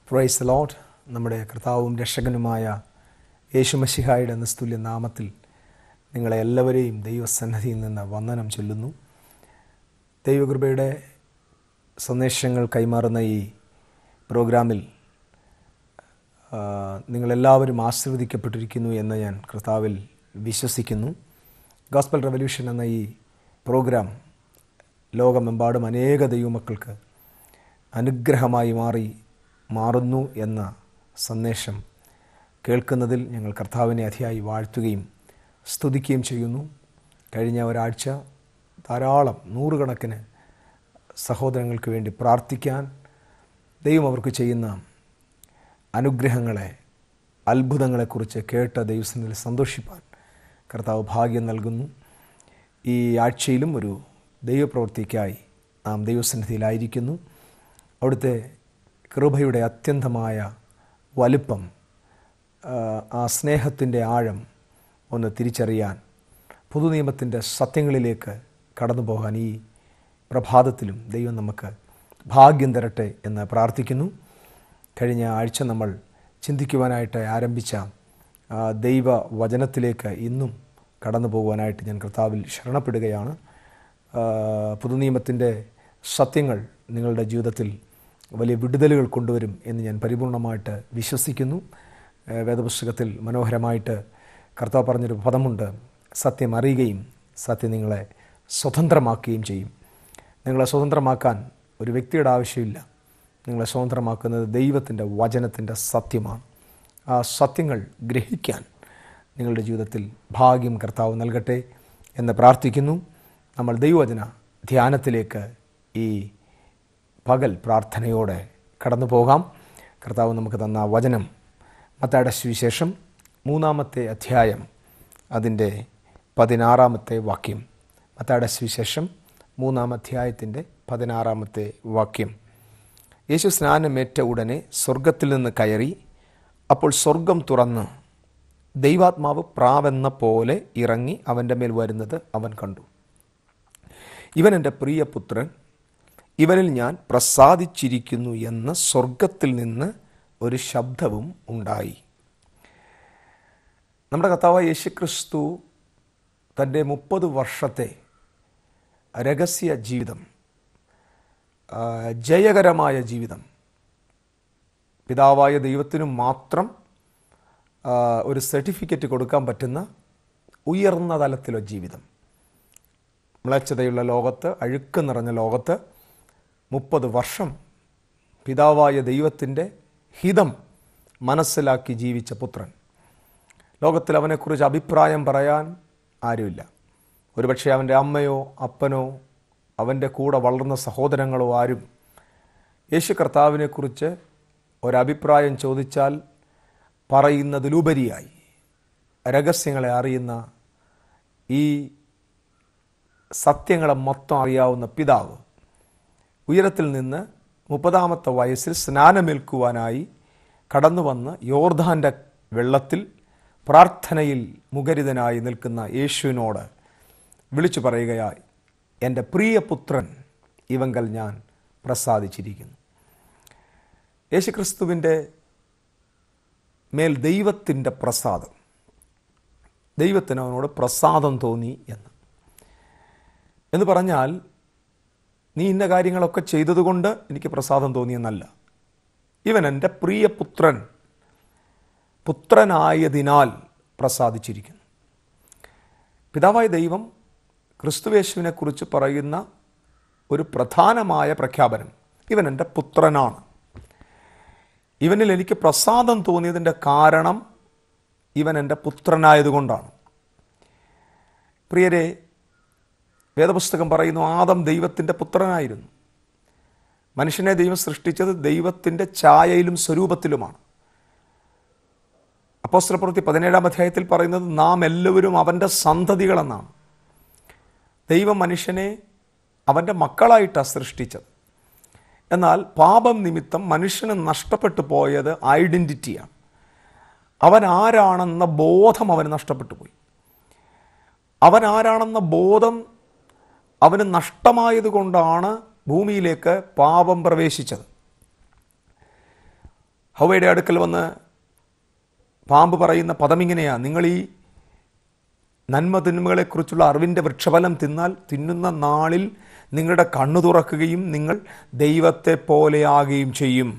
price load നമ്മുടെ കർത്താവും രക്ഷകനുമായ യേശുമഷിഹായുടെ നിസ്തുല്യ നാമത്തിൽ നിങ്ങളെ എല്ലാവരെയും ദൈവസന്നദ്ധിയിൽ നിന്ന് വന്ദനം ചൊല്ലുന്നു ദൈവകൃപയുടെ സന്ദേശങ്ങൾ കൈമാറുന്ന ഈ പ്രോഗ്രാമിൽ ആ, നിങ്ങളെല്ലാവരും ആശീർവദിക്കപ്പെട്ടിരിക്കുന്നു എന്ന് ഞാൻ കർത്താവിൽ വിശ്വസിക്കുന്നു ഗോസ്പൽ റെവല്യൂഷൻ എന്ന ഈ പ്രോഗ്രാം ലോകമെമ്പാടും അനേക ദൈവമക്കൾക്ക് അനുഗ്രഹമായി മാറി മാറുന്നു എന്ന സന്ദേശം കേൾക്കുന്നതിൽ ഞങ്ങൾ കർത്താവിനെ അതിയായി വാഴ്ത്തുകയും സ്തുതിക്കുകയും ചെയ്യുന്നു കഴിഞ്ഞ ഒരാഴ്ച ധാരാളം നൂറുകണക്കിന് സഹോദരങ്ങൾക്ക് വേണ്ടി പ്രാർത്ഥിക്കാൻ ദൈവം അവർക്ക് ചെയ്യുന്ന അനുഗ്രഹങ്ങളെ അത്ഭുതങ്ങളെക്കുറിച്ച് കേട്ട ദൈവസന്നിധിയിൽ സന്തോഷിപ്പാൻ കർത്താവ് ഭാഗ്യം നൽകുന്നു ഈ ആഴ്ചയിലും ഒരു ദൈവപ്രവൃത്തിക്കായി നാം ദൈവസന്നിധിയിലായിരിക്കുന്നു അവിടുത്തെ കൃപയുടെ അത്യന്തമായ വലുപ്പം ആ, ആ സ്നേഹത്തിൻ്റെ ആഴം ഒന്ന് തിരിച്ചറിയാൻ പുതുനിയമത്തിൻ്റെ സത്യങ്ങളിലേക്ക് കടന്നു പോകാൻ ഈ പ്രഭാതത്തിലും ദൈവം നമുക്ക് ഭാഗ്യം തരട്ടെ എന്ന് പ്രാർത്ഥിക്കുന്നു കഴിഞ്ഞ ആഴ്ച നമ്മൾ ചിന്തിക്കുവാനായിട്ട് ആരംഭിച്ച ആ, ദൈവ വചനത്തിലേക്ക് ഇന്നും കടന്നു പോകുവാനായിട്ട് ഞാൻ കർത്താവിൽ ശരണപ്പെടുകയാണ് ആ, പുതുനിയമത്തിൻ്റെ സത്യങ്ങൾ നിങ്ങളുടെ ജീവിതത്തിൽ വലിയ വിടുതലുകൾ കൊണ്ടുവരും എന്ന് ഞാൻ പരിപൂർണമായിട്ട് വിശ്വസിക്കുന്നു ആ, വേദപുസ്തകത്തിൽ മനോഹരമായിട്ട് കർത്താവ് പറഞ്ഞൊരു പദമുണ്ട് സത്യം അറിയുകയും സത്യം നിങ്ങളെ സ്വതന്ത്രമാക്കുകയും ചെയ്യും നിങ്ങളെ സ്വതന്ത്രമാക്കാൻ ഒരു വ്യക്തിയുടെ ആവശ്യമില്ല നിങ്ങളെ സ്വതന്ത്രമാക്കുന്നത് ദൈവത്തിൻ്റെ വചനത്തിൻ്റെ സത്യമാണ് ആ സത്യങ്ങൾ ഗ്രഹിക്കാൻ നിങ്ങളുടെ ജീവിതത്തിൽ ഭാഗ്യം കർത്താവ് നൽകട്ടെ എന്ന് പ്രാർത്ഥിക്കുന്നു നമ്മൾ ദൈവവചന ധ്യാനത്തിലേക്ക് ഈ പകൽ പ്രാർത്ഥനയോടെ കടന്നു പോകാം കർത്താവ് നമുക്ക് തന്ന വചനം മത്തായുടെ സുവിശേഷം മൂന്നാമത്തെ അധ്യായം അതിൻ്റെ പതിനാറാമത്തെ വാക്യം മത്തായുടെ സുവിശേഷം മൂന്നാം അധ്യായത്തിൻ്റെ പതിനാറാമത്തെ വാക്യം യേശു സ്നാനമേറ്റ ഉടനെ സ്വർഗത്തിൽ നിന്ന് കയറി അപ്പോൾ സ്വർഗം തുറന്ന് ദൈവാത്മാവ് പ്രാവെന്ന പോലെ ഇറങ്ങി അവൻ്റെ മേൽ വരുന്നത് അവൻ കണ്ടു ഇവൻ എൻ്റെ പ്രിയപുത്രൻ ഇവനിൽ ഞാൻ പ്രസാദിച്ചിരിക്കുന്നു എന്ന് സ്വർഗത്തിൽ നിന്ന് ഒരു ശബ്ദവും ഉണ്ടായി നമ്മുടെ കർത്താവ് യേശുക്രിസ്തു തൻ്റെ മുപ്പത് വർഷത്തെ രഹസ്യ ജീവിതം ആ, ജയകരമായ ജീവിതം പിതാവായ ദൈവത്തിനു മാത്രം ആ, ഒരു സർട്ടിഫിക്കറ്റ് കൊടുക്കാൻ പറ്റുന്ന ഉയർന്ന തലത്തിലുള്ള ജീവിതം മ്ലേച്ഛതയുള്ള ലോകത്ത് അഴുക്ക് നിറഞ്ഞ ലോകത്ത് മുപ്പത് വർഷം പിതാവായ ദൈവത്തിൻ്റെ ഹിതം മനസ്സിലാക്കി ജീവിച്ച പുത്രൻ ലോകത്തിൽ അവനെക്കുറിച്ച് അഭിപ്രായം പറയാൻ ആരുമില്ല ഒരുപക്ഷെ അവൻ്റെ അമ്മയോ അപ്പനോ അവൻ്റെ കൂടെ വളർന്ന സഹോദരങ്ങളോ ആരും യേശു കർത്താവിനെക്കുറിച്ച് ഒരഭിപ്രായം ചോദിച്ചാൽ പറയുന്നതിലുപരിയായി രഹസ്യങ്ങളെ അറിയുന്ന ഈ സത്യങ്ങളെ മൊത്തം അറിയാവുന്ന പിതാവ് ഉയരത്തിൽ നിന്ന് മുപ്പതാമത്തെ വയസ്സിൽ സ്നാനമേൽക്കുവാനായി കടന്നു വന്ന് യോർധാൻ്റെ വെള്ളത്തിൽ പ്രാർത്ഥനയിൽ മുഖരിതനായി നിൽക്കുന്ന യേശുവിനോട് വിളിച്ചു പറയുകയായി എൻ്റെ പ്രിയപുത്രൻ ഇവങ്കൽ ഞാൻ പ്രസാദിച്ചിരിക്കുന്നു യേശുക്രിസ്തുവിൻ്റെ മേൽ ദൈവത്തിൻ്റെ പ്രസാദം ദൈവത്തിന് അവനോട് പ്രസാദം തോന്നി എന്ന് എന്ന് പറഞ്ഞാൽ നീ ഇന്ന കാര്യങ്ങളൊക്കെ ചെയ്തതുകൊണ്ട് എനിക്ക് പ്രസാദം തോന്നിയെന്നല്ല ഇവൻ എൻ്റെ പ്രിയപുത്രൻ പുത്രനായതിനാൽ പ്രസാദിച്ചിരിക്കുന്നു പിതാവായ ദൈവം ക്രിസ്തുവേശുവിനെക്കുറിച്ച് പറയുന്ന ഒരു പ്രധാനമായ പ്രഖ്യാപനം ഇവൻ എൻ്റെ പുത്രനാണ് ഇവനിൽ എനിക്ക് പ്രസാദം തോന്നിയതിൻ്റെ കാരണം ഇവൻ എൻ്റെ പുത്രനായതുകൊണ്ടാണ് പ്രിയരെ വേദപുസ്തകം പറയുന്നു ആദം ദൈവത്തിൻ്റെ പുത്രനായിരുന്നു മനുഷ്യനെ ദൈവം സൃഷ്ടിച്ചത് ദൈവത്തിൻ്റെ ഛായയിലും സ്വരൂപത്തിലുമാണ് അപ്പോസ്തലപ്രവൃത്തി പതിനേഴാം അധ്യായത്തിൽ പറയുന്നത് നാം എല്ലാവരും അവൻ്റെ സന്തതികളെന്നാണ് ദൈവം മനുഷ്യനെ അവൻ്റെ മക്കളായിട്ടാണ് സൃഷ്ടിച്ചത് എന്നാൽ പാപം നിമിത്തം മനുഷ്യന് നഷ്ടപ്പെട്ടു പോയത് ഐഡൻറ്റിറ്റിയാണ് അവൻ ആരാണെന്ന ബോധം അവന് നഷ്ടപ്പെട്ടു പോയി അവൻ ആരാണെന്ന ബോധം അവന് നഷ്ടമായതുകൊണ്ടാണ് ഭൂമിയിലേക്ക് പാപം പ്രവേശിച്ചത് ഹൗവയുടെ അടുക്കൽ വന്ന് പാമ്പ് പറയുന്ന പദം ഇങ്ങനെയാ നിങ്ങൾ ഈ നന്മ തിന്മകളെക്കുറിച്ചുള്ള അറിവിൻ്റെ വൃക്ഷഫലം തിന്നാൽ തിന്നുന്ന നാളിൽ നിങ്ങളുടെ കണ്ണു തുറക്കുകയും നിങ്ങൾ ദൈവത്തെ പോലെയാകുകയും ചെയ്യും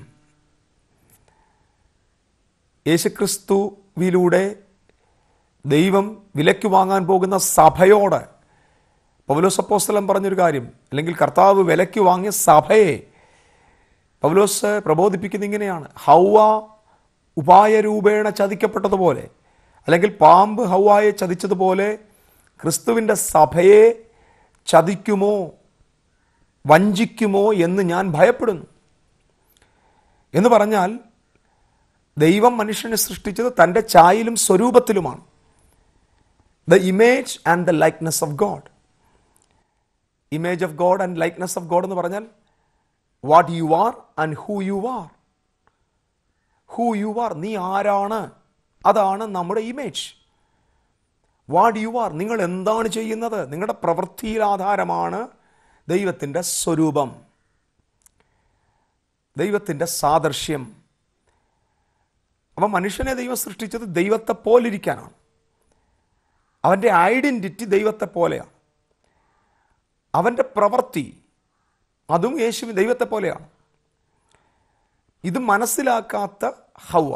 യേശുക്രിസ്തുവിലൂടെ ദൈവം വിലയ്ക്ക് വാങ്ങാൻ പോകുന്ന സഭയോട് പൗലോസ് അപ്പോസ്തലൻ പറഞ്ഞൊരു കാര്യം അല്ലെങ്കിൽ കർത്താവ് വിലയ്ക്ക് വാങ്ങിയ സഭയെ പൗലോസ് പ്രബോധിപ്പിക്കുന്ന ഇങ്ങനെയാണ് ഹൗവ ഉപായരൂപേണ ചതിക്കപ്പെട്ടതുപോലെ അല്ലെങ്കിൽ പാമ്പ് ഹൗവായെ ചതിച്ചതുപോലെ ക്രിസ്തുവിൻ്റെ സഭയെ ചതിക്കുമോ വഞ്ചിക്കുമോ എന്ന് ഞാൻ ഭയപ്പെടുന്നു എന്ന് പറഞ്ഞാൽ ദൈവം മനുഷ്യനെ സൃഷ്ടിച്ചത് തൻ്റെ ചായയിലും സ്വരൂപത്തിലുമാണ് the image and the likeness of God image of God and likeness of God എന്ന് പറഞ്ഞാൽ what you are and who you are who you are നീ ആരാണ് അതാണ് നമ്മുടെ ഇമേജ് വാട്ട് യു ആർ നിങ്ങൾ എന്താണ് ചെയ്യുന്നത് നിങ്ങളുടെ പ്രവൃത്തിയിൽ ആധാരമാണ് ദൈവത്തിൻ്റെ സ്വരൂപം ദൈവത്തിൻ്റെ സാദൃശ്യം അപ്പം മനുഷ്യനെ ദൈവം സൃഷ്ടിച്ചത് ദൈവത്തെ പോലിരിക്കാനാണ് അവൻ്റെ ഐഡൻറ്റിറ്റി ദൈവത്തെ പോലെയാണ് അവൻ്റെ പ്രവൃത്തി അതും യേശു ദൈവത്തെ പോലെയാണ് ഇത് മനസ്സിലാക്കാത്ത ഹവ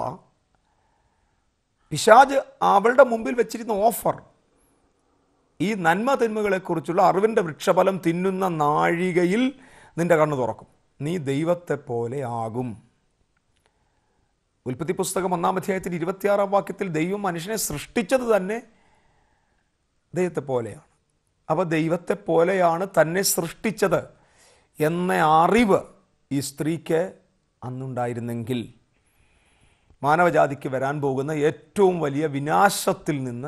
പിശാജ് അവളുടെ മുമ്പിൽ വെച്ചിരുന്ന ഓഫർ ഈ നന്മ തിന്മകളെക്കുറിച്ചുള്ള അറിവിൻ്റെ വൃക്ഷഫലം തിന്നുന്ന നാഴികയിൽ നിന്റെ കണ്ണു തുറക്കും നീ ദൈവത്തെ പോലെ ആകും ഉൽപ്പത്തി പുസ്തകം ഒന്നാം അധ്യായത്തിൽ ഇരുപത്തിയാറാം വാക്യത്തിൽ ദൈവം മനുഷ്യനെ സൃഷ്ടിച്ചത് തന്നെ ദൈവത്തെ പോലെയാണ് അപ്പോൾ ദൈവത്തെ പോലെയാണ് തന്നെ സൃഷ്ടിച്ചത് എന്ന അറിവ് ഈ സ്ത്രീക്ക് അന്നുണ്ടായിരുന്നെങ്കിൽ മാനവജാതിക്ക് വരാൻ പോകുന്ന ഏറ്റവും വലിയ വിനാശത്തിൽ നിന്ന്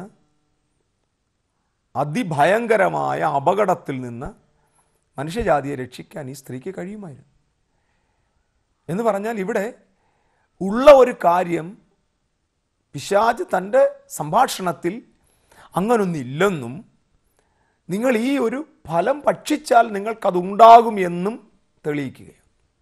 അതിഭയങ്കരമായ അപകടത്തിൽ നിന്ന് മനുഷ്യജാതിയെ രക്ഷിക്കാൻ ഈ സ്ത്രീക്ക് കഴിയുമായിരുന്നു എന്ന് പറഞ്ഞാൽ ഇവിടെ ഉള്ള ഒരു കാര്യം പിശാജ് തൻ്റെ സംഭാഷണത്തിൽ അങ്ങനൊന്നില്ലെന്നും നിങ്ങൾ ഈ ഒരു ഫലം ഭക്ഷിച്ചാൽ നിങ്ങൾക്കതുണ്ടാകും എന്നും തെളിയിക്കുകയാണ്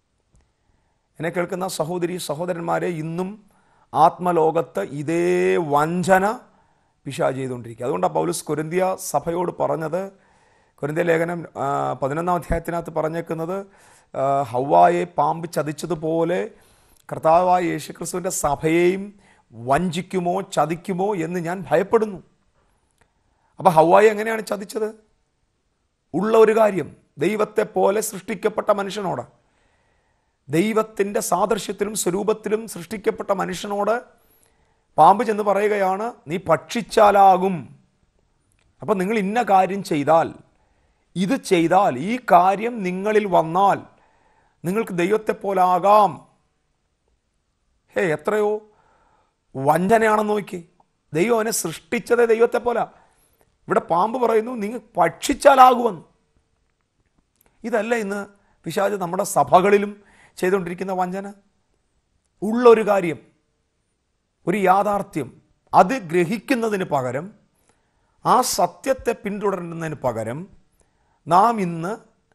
എന്നെ കേൾക്കുന്ന സഹോദരി സഹോദരന്മാരെ ഇന്നും ആത്മലോകത്ത് ഇതേ വഞ്ചന പിശാജ് ചെയ്തുകൊണ്ടിരിക്കുക അതുകൊണ്ടാണ് പൗലുസ് കൊരിന്തിയ സഭയോട് പറഞ്ഞത് കൊരിന്തിയ ലേഖനം ആ, പതിനൊന്നാം അധ്യായത്തിനകത്ത് പറഞ്ഞേക്കുന്നത് ആ, ഹവ്വായെ പാമ്പ് ചതിച്ചതുപോലെ കർത്താവായ യേശുക്രിസ്തുവിൻ്റെ സഭയെയും വഞ്ചിക്കുമോ ചതിക്കുമോ എന്ന് ഞാൻ ഭയപ്പെടുന്നു അപ്പോൾ ഹവ്വായി എങ്ങനെയാണ് ചതിച്ചത് ഉള്ള ഒരു കാര്യം ദൈവത്തെ പോലെ സൃഷ്ടിക്കപ്പെട്ട മനുഷ്യനോട് ദൈവത്തിൻ്റെ സാദൃശ്യത്തിലും സ്വരൂപത്തിലും സൃഷ്ടിക്കപ്പെട്ട മനുഷ്യനോട് പാമ്പ് ചെന്ന് പറയുകയാണ് നീ ഭക്ഷിച്ചാലാകും അപ്പം നിങ്ങൾ ഇന്ന കാര്യം ചെയ്താൽ ഇത് ചെയ്താൽ ഈ കാര്യം നിങ്ങളിൽ വന്നാൽ നിങ്ങൾക്ക് ദൈവത്തെ പോലാകാം ഹേ എത്രയോ വഞ്ചനയാണെന്ന് നോക്കി ദൈവം അവനെ സൃഷ്ടിച്ചതേ ദൈവത്തെ പോല ഇവിടെ പാമ്പ് പറയുന്നു നിങ്ങൾ ഭക്ഷിച്ചാലാകുമെന്ന് ഇതല്ല ഇന്ന് പിശാച് നമ്മുടെ സഭകളിലും ചെയ്തുകൊണ്ടിരിക്കുന്ന വഞ്ചന ഉള്ളൊരു കാര്യം ഒരു യാഥാർത്ഥ്യം അത് ഗ്രഹിക്കുന്നതിന് പകരം ആ സത്യത്തെ പിന്തുടരുന്നതിന് പകരം നാം ഇന്ന്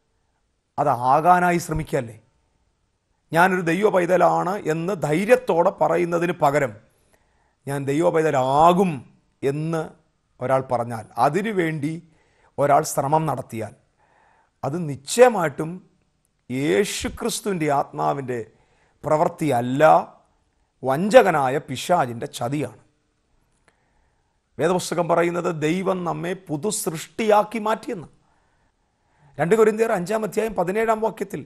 അതാകാനായി ശ്രമിക്കല്ലേ ഞാനൊരു ദൈവ പൈതലാണ് എന്ന് ധൈര്യത്തോടെ പറയുന്നതിന് പകരം ഞാൻ ദൈവ പൈതലാകും എന്ന് ഒരാൾ പറഞ്ഞാൽ അതിനു വേണ്ടി ഒരാൾ ശ്രമം നടത്തിയാൽ അത് നിശ്ചയമായിട്ടും യേശുക്രിസ്തുവിൻ്റെ ആത്മാവിൻ്റെ പ്രവൃത്തിയല്ല വഞ്ചകനായ പിശാജിൻ്റെ ചതിയാണ് വേദപുസ്തകം പറയുന്നത് ദൈവം നമ്മെ പുതു സൃഷ്ടിയാക്കി മാറ്റിയെന്ന് രണ്ട് കൊരിന്തിയർ അഞ്ചാം അധ്യായം പതിനേഴാം വാക്യത്തിൽ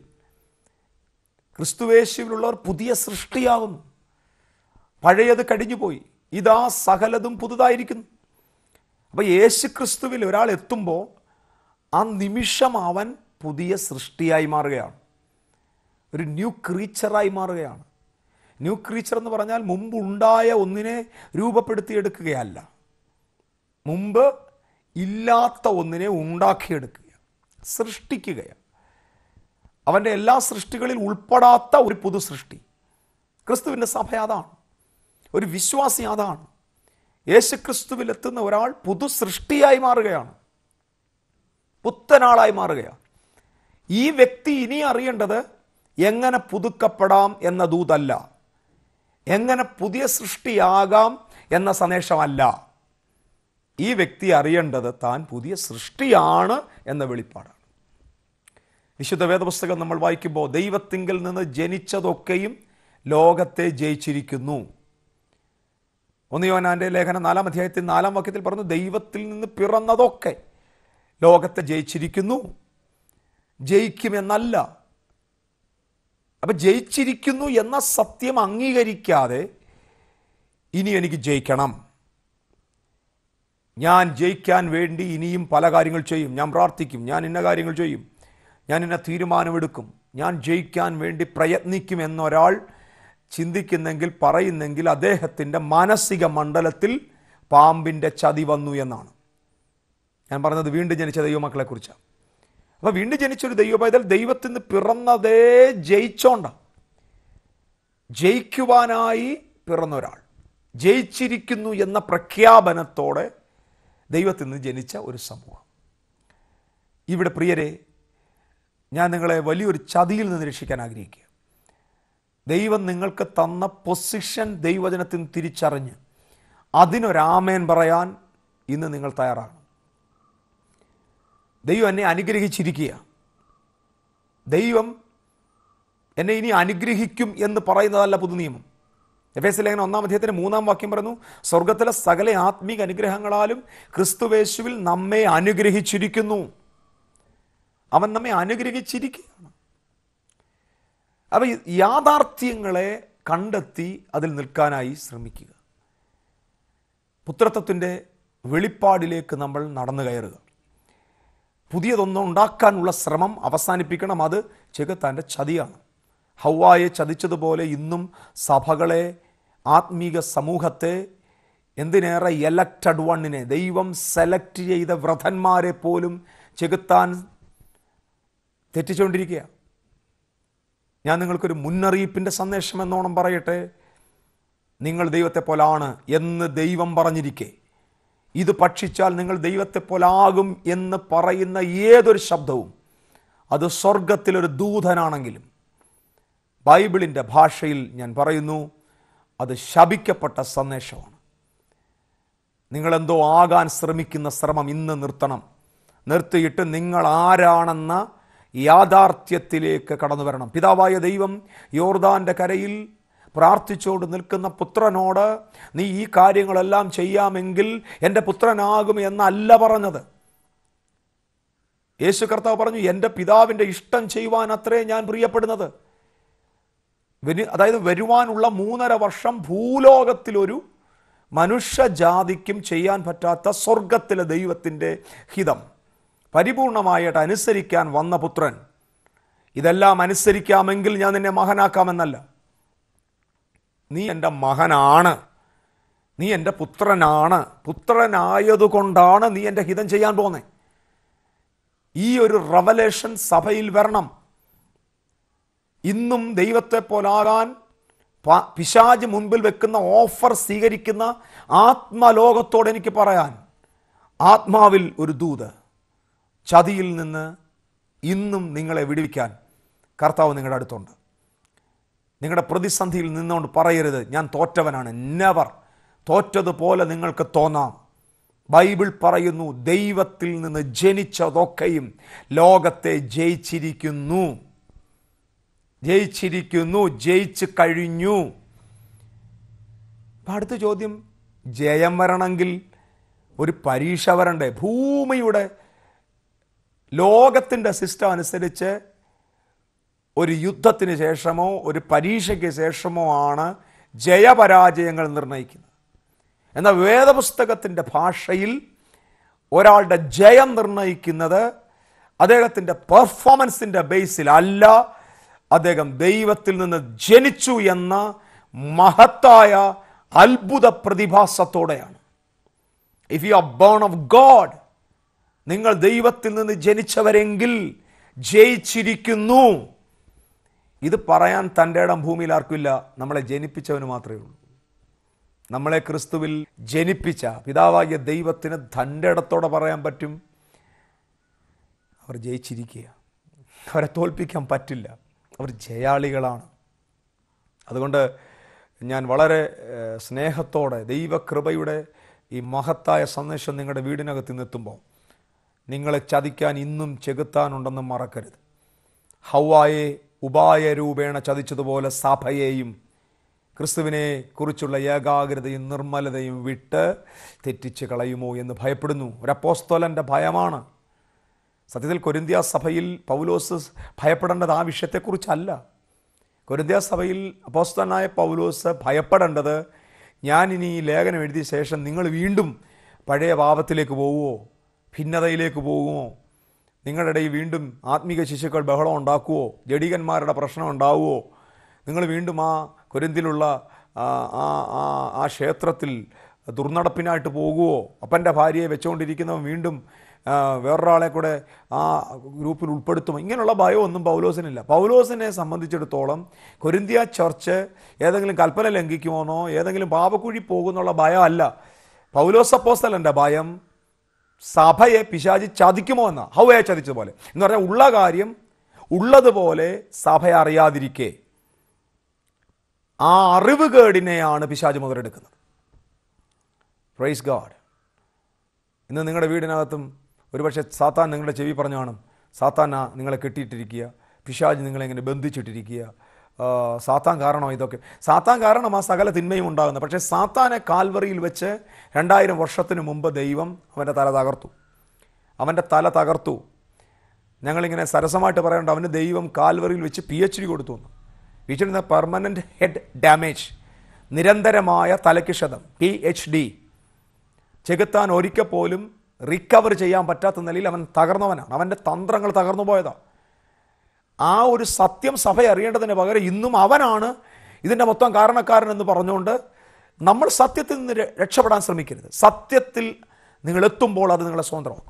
ക്രിസ്തുവേശുവിലുള്ളവർ പുതിയ സൃഷ്ടിയാകുന്നു പഴയത് കഴിഞ്ഞുപോയി ഇതാ സകലതും പുതുതായിരിക്കുന്നു അപ്പോൾ യേശു ക്രിസ്തുവിൽ ഒരാൾ എത്തുമ്പോൾ ആ നിമിഷം അവൻ പുതിയ സൃഷ്ടിയായി മാറുകയാണ് ഒരു ന്യൂ ക്രീച്ചറായി മാറുകയാണ് ന്യൂ ക്രീച്ചർ എന്ന് പറഞ്ഞാൽ മുമ്പ് ഉണ്ടായ ഒന്നിനെ രൂപപ്പെടുത്തിയെടുക്കുകയല്ല മുമ്പ് ഇല്ലാത്ത ഒന്നിനെ ഉണ്ടാക്കിയെടുക്കുക സൃഷ്ടിക്കുകയാണ് അവൻ്റെ എല്ലാ സൃഷ്ടികളിൽ ഉൾപ്പെടാത്ത ഒരു പുതു സൃഷ്ടി ക്രിസ്തുവിൻ്റെ സഭ അതാണ് ഒരു വിശ്വാസി അതാണ് യേശു ക്രിസ്തുവിൽ എത്തുന്ന ഒരാൾ പുതു സൃഷ്ടിയായി മാറുകയാണ് പുത്തനാളായി മാറുകയാണ് ഈ വ്യക്തി ഇനി അറിയേണ്ടത് എങ്ങനെ പുതുക്കപ്പെടാം എന്ന ദൂതല്ല എങ്ങനെ പുതിയ സൃഷ്ടിയാകാം എന്ന സന്ദേശമല്ല ഈ വ്യക്തി അറിയേണ്ടത് താൻ പുതിയ സൃഷ്ടിയാണ് എന്ന വെളിപ്പാടാണ് വിശുദ്ധ വേദപുസ്തകം നമ്മൾ വായിക്കുമ്പോൾ ദൈവത്തിങ്കിൽ നിന്ന് ജനിച്ചതൊക്കെയും ലോകത്തെ ജയിച്ചിരിക്കുന്നു ഒന്ന് യോനാന്റെ ലേഖനം നാലാം അധ്യായത്തിൽ നാലാം വാക്യത്തിൽ പറഞ്ഞു ദൈവത്തിൽ നിന്ന് പിറന്നതൊക്കെ ലോകത്തെ ജയിച്ചിരിക്കുന്നു ജയിക്കുമെന്നല്ല അപ്പൊ ജയിച്ചിരിക്കുന്നു എന്ന സത്യം അംഗീകരിക്കാതെ ഇനി എനിക്ക് ജയിക്കണം ഞാൻ ജയിക്കാൻ വേണ്ടി ഇനിയും പല കാര്യങ്ങൾ ചെയ്യും ഞാൻ പ്രാർത്ഥിക്കും ഞാൻ ഇന്ന കാര്യങ്ങൾ ചെയ്യും ഞാൻ ഇന്ന തീരുമാനമെടുക്കും ഞാൻ ജയിക്കാൻ വേണ്ടി പ്രയത്നിക്കും എന്നൊരാൾ ചിന്തിക്കുന്നെങ്കിൽ പറയുന്നെങ്കിൽ അദ്ദേഹത്തിൻ്റെ മാനസിക മണ്ഡലത്തിൽ പാമ്പിൻ്റെ ചതി വന്നു എന്നാണ് ഞാൻ പറഞ്ഞത് വീണ്ടും ജനിച്ച ദൈവമക്കളെ കുറിച്ചാണ് അപ്പൊ വീണ്ടും ജനിച്ചൊരു ദൈവ പൈതൽ ദൈവത്തിൽ നിന്ന് പിറന്നതേ ജയിച്ചോണ്ട ജയിക്കുവാനായി പിറന്ന ഒരാൾ ജയിച്ചിരിക്കുന്നു എന്ന പ്രഖ്യാപനത്തോടെ ദൈവത്തിൽ നിന്ന് ജനിച്ച ഒരു സമൂഹം ഇവിടെ പ്രിയരെ ഞാൻ നിങ്ങളെ വലിയൊരു ചതിയിൽ നിന്ന് രക്ഷിക്കാൻ ആഗ്രഹിക്കുക ദൈവം നിങ്ങൾക്ക് തന്ന പൊസിഷൻ ദൈവജനത്തിൽ നിന്ന് തിരിച്ചറിഞ്ഞ് അതിനൊരാമേൻ പറയാൻ ഇന്ന് നിങ്ങൾ തയ്യാറാണ് ദൈവം എന്നെ അനുഗ്രഹിച്ചിരിക്കുക ദൈവം എന്നെ ഇനി അനുഗ്രഹിക്കും എന്ന് പറയുന്നതല്ല പുതു നിയമം എഫ് എസ് ലേഖനം ഒന്നാം അധ്യായത്തിന്റെ മൂന്നാം വാക്യം പറയുന്നു സ്വർഗത്തിലെ സകല ആത്മീക അനുഗ്രഹങ്ങളാലും ക്രിസ്തുവേശുവിൽ നമ്മെ അനുഗ്രഹിച്ചിരിക്കുന്നു അവൻ നമ്മെ അനുഗ്രഹിച്ചിരിക്കുകയാണ് അപ്പൊ ഈ യാഥാർത്ഥ്യങ്ങളെ കണ്ടെത്തി അതിൽ നിൽക്കാനായി ശ്രമിക്കുക പുത്രത്വത്തിൻ്റെ വെളിപ്പാടിലേക്ക് നമ്മൾ നടന്നു കയറുക പുതിയതൊന്നും ഉണ്ടാക്കാനുള്ള ശ്രമം അവസാനിപ്പിക്കണം അത് ചെകുത്താൻ്റെ ചതിയാണ് ഹൗവായെ ചതിച്ചതുപോലെ ഇന്നും സഭകളെ ആത്മീക സമൂഹത്തെ എന്തിനേറെ എലക്റ്റഡ് വണ്ണിനെ ദൈവം സെലക്ട് ചെയ്ത വ്രതന്മാരെ പോലും ചെകുത്താൻ തെറ്റിച്ചുകൊണ്ടിരിക്കുക ഞാൻ നിങ്ങൾക്കൊരു മുന്നറിയിപ്പിൻ്റെ സന്ദേശം എന്നോണം പറയട്ടെ നിങ്ങൾ ദൈവത്തെ പോലാണ് എന്ന് ദൈവം പറഞ്ഞിരിക്കെ ഇത് ഭക്ഷിച്ചാൽ നിങ്ങൾ ദൈവത്തെ പോലാകും എന്ന് പറയുന്ന ഏതൊരു ശബ്ദവും അത് സ്വർഗത്തിലൊരു ദൂതനാണെങ്കിലും ബൈബിളിൻ്റെ ഭാഷയിൽ ഞാൻ പറയുന്നു അത് ശപിക്കപ്പെട്ട സന്ദേശമാണ് നിങ്ങളെന്തോ ആകാൻ ശ്രമിക്കുന്ന ശ്രമം ഇന്ന് നിർത്തണം നിർത്തിയിട്ട് നിങ്ങൾ ആരാണെന്ന യാഥാർത്ഥ്യത്തിലേക്ക് കടന്നു വരണം പിതാവായ ദൈവം യോർദാന്റെ കരയിൽ പ്രാർത്ഥിച്ചുകൊണ്ട് നിൽക്കുന്ന പുത്രനോട് നീ ഈ കാര്യങ്ങളെല്ലാം ചെയ്യാമെങ്കിൽ എൻ്റെ പുത്രനാകും എന്നല്ല പറഞ്ഞത് യേശു കർത്താവ് പറഞ്ഞു എൻ്റെ പിതാവിൻ്റെ ഇഷ്ടം ചെയ്യുവാൻ അത്രേ ഞാൻ പ്രിയപ്പെടുന്നത് വരു- അതായത് വരുവാനുള്ള മൂന്നര വർഷം ഭൂലോകത്തിലൊരു മനുഷ്യജാതിക്കും ചെയ്യാൻ പറ്റാത്ത സ്വർഗത്തിലെ ദൈവത്തിൻ്റെ ഹിതം പരിപൂർണമായിട്ട് അനുസരിക്കാൻ വന്ന പുത്രൻ ഇതെല്ലാം അനുസരിക്കാമെങ്കിൽ ഞാൻ നിന്നെ മകനാക്കാമെന്നല്ല നീ എൻ്റെ മകനാണ് നീ എൻ്റെ പുത്രനാണ് പുത്രനായതുകൊണ്ടാണ് നീ എൻ്റെ ഹിതം ചെയ്യാൻ പോകുന്നത് ഈ ഒരു റവലേഷൻ സഭയിൽ വരണം ഇന്നും ദൈവത്തെ പോലാകാൻ പ- പിശാജ് മുൻപിൽ വെക്കുന്ന ഓഫർ സ്വീകരിക്കുന്ന ആത്മലോകത്തോട് എനിക്ക് പറയാൻ ആത്മാവിൽ ഒരു ദൂത് ചതിയിൽ നിന്ന് ഇന്നും നിങ്ങളെ വിടുവിക്കാൻ കർത്താവ് നിങ്ങളുടെ അടുത്തുണ്ട് നിങ്ങളുടെ പ്രതിസന്ധിയിൽ നിന്നുകൊണ്ട് പറയരുത് ഞാൻ തോറ്റവനാണ് നെവർ തോറ്റതുപോലെ നിങ്ങൾക്ക് തോന്നാം ബൈബിൾ പറയുന്നു ദൈവത്തിൽ നിന്ന് ജനിച്ചതൊക്കെയും ലോകത്തെ ജയിച്ചിരിക്കുന്നു ജയിച്ചിരിക്കുന്നു ജയിച്ചു കഴിഞ്ഞു അപ്പൊ അടുത്ത ചോദ്യം ജയം വരണമെങ്കിൽ ഒരു പരീക്ഷ വരണ്ടേ ഭൂമിയുടെ ലോകത്തിൻ്റെ സിസ്റ്റം അനുസരിച്ച് ഒരു യുദ്ധത്തിന് ശേഷമോ ഒരു പരീക്ഷയ്ക്ക് ശേഷമോ ആണ് ജയപരാജയങ്ങൾ നിർണ്ണയിക്കുന്നത് എന്നാൽ വേദപുസ്തകത്തിൻ്റെ ഭാഷയിൽ ഒരാളുടെ ജയം നിർണ്ണയിക്കുന്നത് അദ്ദേഹത്തിൻ്റെ പെർഫോമൻസിൻ്റെ ബേസിൽ അല്ല അദ്ദേഹം ദൈവത്തിൽ നിന്ന് ജനിച്ചു എന്ന മഹത്തായ അത്ഭുത പ്രതിഭാസത്തോടെയാണ് if you are born of God നിങ്ങൾ ദൈവത്തിൽ നിന്ന് ജനിച്ചവരെങ്കിൽ ജയിച്ചിരിക്കുന്നു ഇത് പറയാൻ തൻ്റെ ഇടം ഭൂമിയിൽ ആർക്കില്ല നമ്മളെ ജനിപ്പിച്ചവന് മാത്രമേ ഉള്ളൂ നമ്മളെ ക്രിസ്തുവിൽ ജനിപ്പിച്ച പിതാവാകിയ ദൈവത്തിന് തൻ്റെ ഇടത്തോടെ പറയാൻ പറ്റും അവർ ജയിച്ചിരിക്കുക അവരെ തോൽപ്പിക്കാൻ പറ്റില്ല അവർ ജയാളികളാണ് അതുകൊണ്ട് ഞാൻ വളരെ ഏഹ്, സ്നേഹത്തോടെ ദൈവകൃപയുടെ ഈ മഹത്തായ സന്ദേശം നിങ്ങളുടെ വീടിനകത്ത് നിന്നെത്തുമ്പോൾ നിങ്ങളെ ചതിക്കാൻ ഇന്നും ചെകുത്താനുണ്ടെന്ന് മറക്കരുത് ഹൗവായെ ഉപായ രൂപേണ ചതിച്ചതുപോലെ സഭയെയും ക്രിസ്തുവിനെ കുറിച്ചുള്ള ഏകാഗ്രതയും നിർമ്മലതയും വിട്ട് തെറ്റിച്ച് കളയുമോ എന്ന് ഭയപ്പെടുന്നു ഒരു അപ്പോസ്തോലൻ്റെ ഭയമാണ് സത്യത്തിൽ കൊരിന്ത്യ സഭയിൽ പൗലോസ് ഭയപ്പെടേണ്ടത് ആ വിഷയത്തെക്കുറിച്ചല്ല കൊരിന്ത്യ സഭയിൽ അപ്പോസ്തനായ പൗലോസ് ഭയപ്പെടേണ്ടത് ഞാൻ ഇനി ഈ ലേഖനം എഴുതിയ ശേഷം നിങ്ങൾ വീണ്ടും പഴയ പാപത്തിലേക്ക് പോവുമോ ഭിന്നതയിലേക്ക് പോകുമോ നിങ്ങളുടെ ഇടയിൽ വീണ്ടും ആത്മീക ശിശുക്കൾ ബഹളം ഉണ്ടാക്കുവോ ജഡികന്മാരുടെ പ്രശ്നം ഉണ്ടാവുമോ നിങ്ങൾ വീണ്ടും ആ കൊരിന്തിലുള്ള ആ ആ ആ- ആ ക്ഷേത്രത്തിൽ ദുർനടപ്പിനായിട്ട് പോകുമോ അപ്പൻ്റെ ഭാര്യയെ വെച്ചുകൊണ്ടിരിക്കുന്നവൻ വീണ്ടും ആ, വേറൊരാളെ കൂടെ ആ ഗ്രൂപ്പിൽ ഉൾപ്പെടുത്തുമോ ഇങ്ങനെയുള്ള ഭയമൊന്നും പൗലോസിനില്ല പൗലോസിനെ സംബന്ധിച്ചിടത്തോളം കൊരിന്തിയ ചർച്ച് ഏതെങ്കിലും കൽപ്പന ലംഘിക്കുമോന്നോ ഏതെങ്കിലും പാപക്കുഴി പോകുന്നുള്ള ഭയമല്ല പൗലോസ് അപ്പോസ്തലൻ്റെ ഭയം സഭയെ പിശാചി ചതിക്കുമോ എന്ന ഹൗവയെ ചതിച്ചതുപോലെ എന്ന് പറഞ്ഞാൽ ഉള്ള കാര്യം ഉള്ളതുപോലെ സഭ അറിയാതിരിക്കെ ആ അറിവുകേടിനെയാണ് പിശാച് മുതലെടുക്കുന്നത് പ്രൈസ് ഗാഡ് ഇന്ന് നിങ്ങളുടെ വീടിനകത്തും ഒരുപക്ഷെ സാത്താൻ നിങ്ങളുടെ ചെവി പറഞ്ഞു കാണും സാത്താന നിങ്ങളെ കെട്ടിയിട്ടിരിക്കുക പിശാജ് നിങ്ങളെ ഇങ്ങനെ ബന്ധിച്ചിട്ടിരിക്കുക ആ, സാത്താൻ കാരണമോ ഇതൊക്കെ സാത്താൻ കാരണം ആ സകല തിന്മയും ഉണ്ടാകുന്നത് പക്ഷേ സാത്താനെ കാൽവറിയിൽ വെച്ച് രണ്ടായിരം വർഷത്തിന് മുമ്പ് ദൈവം അവൻ്റെ തല തകർത്തു അവൻ്റെ തല തകർത്തു ഞങ്ങളിങ്ങനെ സരസമായിട്ട് പറയേണ്ട അവന് ദൈവം കാൽവറിയിൽ വെച്ച് പി എച്ച് ഡി കൊടുത്തു എന്ന് P H D permanent head damage നിരന്തരമായ തലക്കിഷതം പി എച്ച് ഡി ചെകുത്താൻ ഒരിക്കൽ പോലും റിക്കവർ ചെയ്യാൻ പറ്റാത്ത നിലയിൽ അവൻ തകർന്നവനാണ് അവൻ്റെ തന്ത്രങ്ങൾ തകർന്നു പോയതാണ് ആ ഒരു സത്യം സഭ അറിയേണ്ടതിന് പകരം ഇന്നും അവനാണ് ഇതിൻ്റെ മൊത്തം കാരണക്കാരൻ എന്ന് പറഞ്ഞുകൊണ്ട് നമ്മൾ സത്യത്തിൽ നിന്ന് ര- രക്ഷപ്പെടാൻ ശ്രമിക്കരുത് സത്യത്തിൽ നിങ്ങൾ എത്തുമ്പോൾ അത് നിങ്ങളെ സ്വതന്ത്രമാക്കും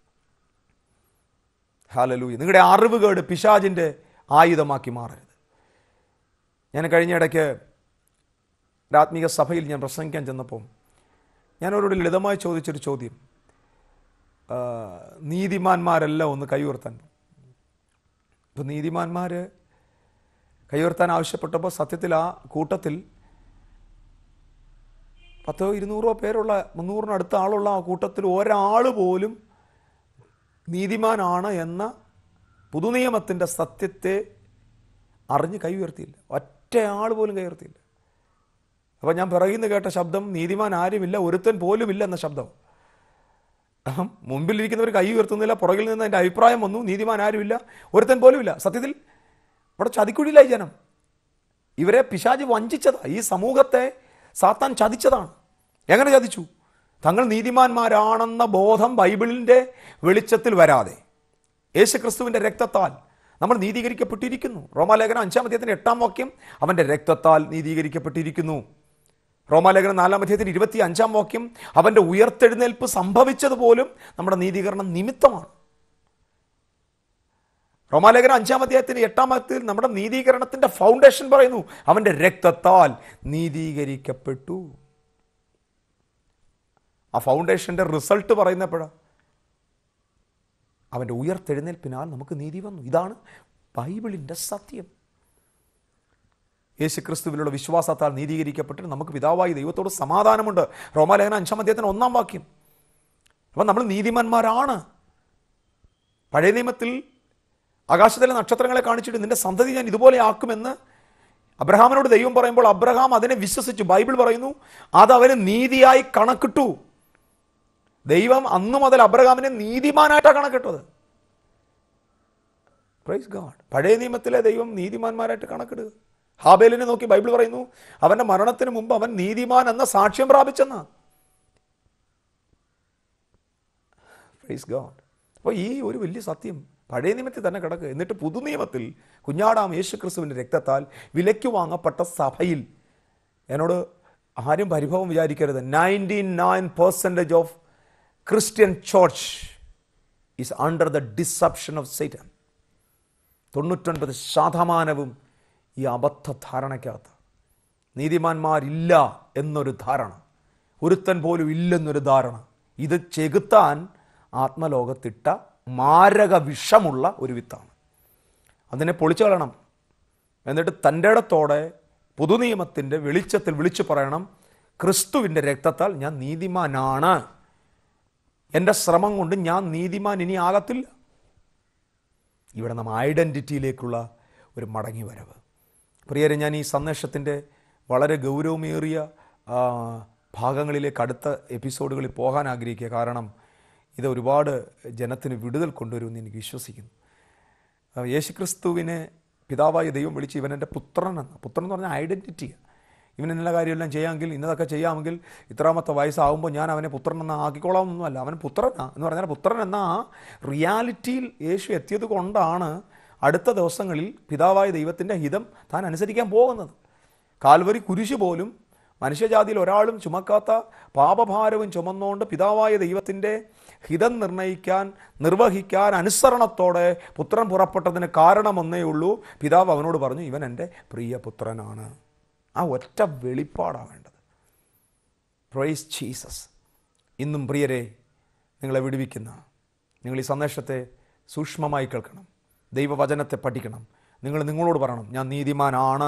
ഹാലലൂയ നിങ്ങളുടെ അറിവുകേട് പിശാജിൻ്റെ ആയുധമാക്കി മാറരുത് ഞാൻ കഴിഞ്ഞ ഇടയ്ക്ക് ഒരാത്മീക സഭയിൽ ഞാൻ പ്രസംഗിക്കാൻ ചെന്നപ്പോൾ ഞാൻ അവരോട് ലളിതമായി ചോദിച്ചൊരു ചോദ്യം ആ, നീതിമാന്മാരെല്ലാം ഒന്ന് കൈയുയർത്താൻ ഇപ്പോൾ നീതിമാന്മാർ കൈയുയർത്താൻ ആവശ്യപ്പെട്ടപ്പോൾ സത്യത്തിൽ ആ കൂട്ടത്തിൽ പത്തോ ഇരുന്നൂറോ പേരുള്ള മുന്നൂറിനടുത്ത ആളുള്ള ആ കൂട്ടത്തിൽ ഒരാൾ പോലും നീതിമാനാണ് എന്ന പുതുനിയമത്തിൻ്റെ സത്യത്തെ അറിഞ്ഞ് കൈ ഉയർത്തിയില്ല ഒറ്റയാൾ പോലും കൈ ഉയർത്തിയില്ല അപ്പോൾ ഞാൻ പിറകിൽ നിന്ന് കേട്ട ശബ്ദം നീതിമാൻ ആരുമില്ല ഒരുത്തൻ പോലും ഇല്ല എന്ന ശബ്ദം അഹം, മുമ്പിലിരിക്കുന്നവർ കൈ ഉയർത്തുന്നില്ല പുറകിൽ നിന്ന് എൻ്റെ അഭിപ്രായം വന്നു നീതിമാൻ ആരുമില്ല ഒരുത്തൻ പോലും ഇല്ല സത്യത്തിൽ ഇവിടെ ചതിക്കുഴിയിലായി ജനം ഇവരെ പിശാജ് വഞ്ചിച്ചതാ ഈ സമൂഹത്തെ സാത്താൻ ചതിച്ചതാണ് എങ്ങനെ ചതിച്ചു തങ്ങൾ നീതിമാന്മാരാണെന്ന ബോധം ബൈബിളിൻ്റെ വെളിച്ചത്തിൽ വരാതെ യേശുക്രിസ്തുവിൻ്റെ രക്തത്താൽ നമ്മൾ നീതീകരിക്കപ്പെട്ടിരിക്കുന്നു റോമാലേഖനം അഞ്ചാം അധ്യായത്തിൻ്റെ എട്ടാം വാക്യം അവൻ്റെ രക്തത്താൽ നീതീകരിക്കപ്പെട്ടിരിക്കുന്നു റോമാലേഖനം നാലാം അധ്യായത്തിന് ഇരുപത്തി അഞ്ചാം വാക്യം അവൻ്റെ ഉയർത്തെഴുന്നേൽപ്പ് സംഭവിച്ചതുപോലും നമ്മുടെ നീതീകരണം നിമിത്തമാണ് റോമാലേഖനം അഞ്ചാം അധ്യായത്തിന് എട്ടാം അധ്യായത്തിൽ നമ്മുടെ നീതീകരണത്തിന്റെ ഫൗണ്ടേഷൻ പറയുന്നു അവന്റെ രക്തത്താൽ നീതീകരിക്കപ്പെട്ടു ആ ഫൗണ്ടേഷന്റെ റിസൾട്ട് പറയുന്നപ്പോഴാ അവന്റെ ഉയർത്തെഴുന്നേൽപ്പിനാൽ നമുക്ക് നീതി വന്നു ഇതാണ് ബൈബിളിന്റെ സത്യം യേശുക്രിസ്തുവിലുള്ള വിശ്വാസത്താൽ നീതീകരിക്കപ്പെട്ടിട്ട് നമുക്ക് പിതാവായി ദൈവത്തോട് സമാധാനമുണ്ട് റോമാലേഖനം അഞ്ചാം അധ്യായത്തിന് ഒന്നാം വാക്യം അപ്പം നമ്മൾ നീതിമാന്മാരാണ് പഴയ നിയമത്തിൽ ആകാശത്തിലെ നക്ഷത്രങ്ങളെ കാണിച്ചിട്ട് നിന്റെ സന്തതി ഞാൻ ഇതുപോലെ ആക്കുമെന്ന് അബ്രഹാമിനോട് ദൈവം പറയുമ്പോൾ അബ്രഹാം അതിനെ വിശ്വസിച്ചു ബൈബിൾ പറയുന്നു അത് അവന് നീതിയായി കണക്കിട്ടു ദൈവം അന്നു മുതൽ അബ്രഹാമിനെ നീതിമാനായിട്ടാണ് കണക്കിട്ടത് പ്രൈസ് ഗാഡ് പഴയ നിയമത്തിലെ ദൈവം നീതിമാന്മാരായിട്ട് കണക്കിടുക ഹാബേലിനെ നോക്കി ബൈബിൾ പറയുന്നു അവന്റെ മരണത്തിന് മുമ്പ് അവൻ നീതിമാൻ എന്ന സാക്ഷ്യം പ്രാപിച്ചെന്നാ പ്രൈസ് ഗാഡ് അപ്പോൾ ഈ ഒരു വലിയ സത്യം പഴയ നിയമത്തിൽ തന്നെ കിടക്കുക എന്നിട്ട് പുതു നിയമത്തിൽ കുഞ്ഞാടാം യേശുക്രിസ്തുവിൻ്റെ രക്തത്താൽ വിലയ്ക്ക് വാങ്ങപ്പെട്ട സഭയിൽ എന്നോട് ആരും പരിഭവം വിചാരിക്കരുത് ninety nine percentage of Christian church is under the deception of Satan തൊണ്ണൂറ്റൊൻപത് ശതമാനവും ഈ അബദ്ധ ധാരണയ്ക്കകത്ത് നീതിമാന്മാരില്ല എന്നൊരു ധാരണ ഒരുത്തൻ പോലും ഇല്ലെന്നൊരു ധാരണ ഇത് ചെകുത്താൻ ആത്മലോകത്തിട്ട മാരക വിഷമുള്ള ഒരു വിത്താണ് അതിനെ പൊളിച്ചു കളയണം എന്നിട്ട് തൻ്റെ ഇടത്തോടെ പുതുനിയമത്തിൻ്റെ വെളിച്ചത്തിൽ വിളിച്ചു പറയണം ക്രിസ്തുവിൻ്റെ രക്തത്താൽ ഞാൻ നീതിമാനാണ് എൻ്റെ ശ്രമം കൊണ്ട് ഞാൻ നീതിമാൻ ഇനി ആകത്തില്ല ഇവിടെ നാം ഐഡൻറ്റിറ്റിയിലേക്കുള്ള ഒരു മടങ്ങി വരവ് പ്രിയരെ ഞാൻ ഈ സന്ദേശത്തിൻ്റെ വളരെ ഗൗരവമേറിയ ആ, ഭാഗങ്ങളിലേക്ക് അടുത്ത എപ്പിസോഡുകളിൽ പോകാൻ ആഗ്രഹിക്കുക കാരണം ഇത് ഒരുപാട് ജനത്തിന് വിടുതൽ കൊണ്ടുവരുമെന്ന് എനിക്ക് വിശ്വസിക്കുന്നു ആ, യേശുക്രിസ്തുവിനെ പിതാവായ ദൈവം വിളിച്ച് ഇവൻ എൻ്റെ പുത്രനെന്ന് പുത്രൻ എന്ന് പറഞ്ഞാൽ ഐഡൻറ്റിറ്റിയാണ് ഇവൻ എല്ലാ കാര്യമെല്ലാം ചെയ്യാമെങ്കിൽ ഇന്നതൊക്കെ ചെയ്യാമെങ്കിൽ ഇത്രാമത്തെ വയസ്സാകുമ്പോൾ ഞാൻ അവനെ പുത്രനെന്ന് ആക്കിക്കോളാമൊന്നുമല്ല അവൻ പുത്രനാ എന്ന് പറഞ്ഞാൽ പുത്രൻ എന്ന ആ റിയാലിറ്റിയിൽ യേശു എത്തിയത് കൊണ്ടാണ് അടുത്ത ദിവസങ്ങളിൽ പിതാവായ ദൈവത്തിൻ്റെ ഹിതം താൻ അനുസരിക്കാൻ പോകുന്നത് കാൽവരി കുരിശ് പോലും മനുഷ്യജാതിയിൽ ഒരാളും ചുമക്കാത്ത പാപഭാരവും ചുമന്നുകൊണ്ട് പിതാവായ ദൈവത്തിൻ്റെ ഹിതം നിർണ്ണയിക്കാൻ നിർവഹിക്കാൻ അനുസരണത്തോടെ പുത്രൻ പുറപ്പെട്ടതിന് കാരണമൊന്നേ ഉള്ളൂ പിതാവ് അവനോട് പറഞ്ഞു ഇവൻ എൻ്റെ പ്രിയ പുത്രനാണ് ആ ഒറ്റ വെളിപ്പാടാണ് വേണ്ടത് പ്രൈസ് ജീസസ് ഇന്നും പ്രിയരെ നിങ്ങളെ വിടുവിക്കുന്ന നിങ്ങൾ ഈ സന്ദേശത്തെ സൂക്ഷ്മമായി കേൾക്കണം ദൈവവചനത്തെ പഠിക്കണം നിങ്ങൾ നിങ്ങളോട് പറയണം ഞാൻ നീതിമാനാണ്